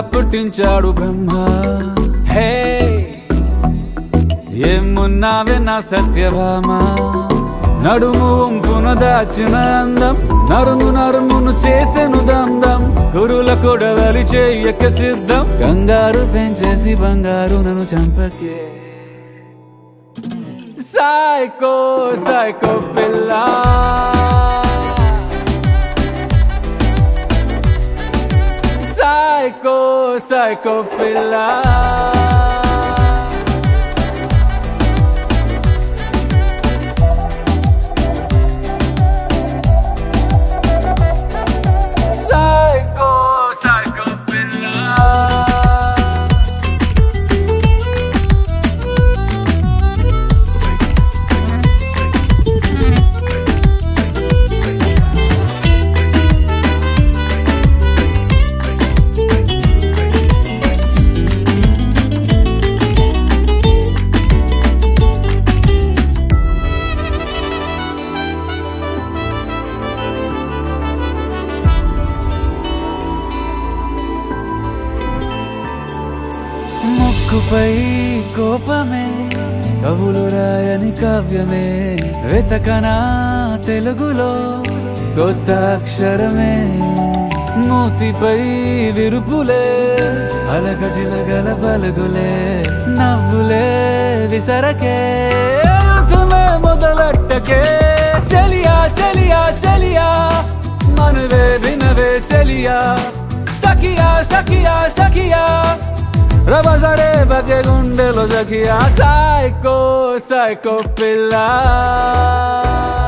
పుట్టించాడు బ్రహ్మ హే ఏమున్నావే నా సత్యభామ నడుము వంపున దాచిన అందం నరుము నరుమును చేసెను దందం గురుల కొడవలి చెయ్యక సిద్ధం కంగారు పెంచేసి బంగారు నన్ను చంపకే సైకో సైకో పిల్ల సైకో సైకో పిల్ల Psycho, psycho పిల్ల ముక్కుపై కోపమే కవులు రాయని కావ్యమే వెతకనా తెలుగులో కొత్త అక్షరమే మూతిపై విరుపులే అలగ జిలగల పలుగులే నవ్వులే విసరకే యుద్ధమే మొదలట్టకే చలియా చలియా చలియా మనవే వినవే చలియా సఖియా సఖియా సఖియా రబజరే బజే గుండెలో జకియా సైకో సైకో పిల్ల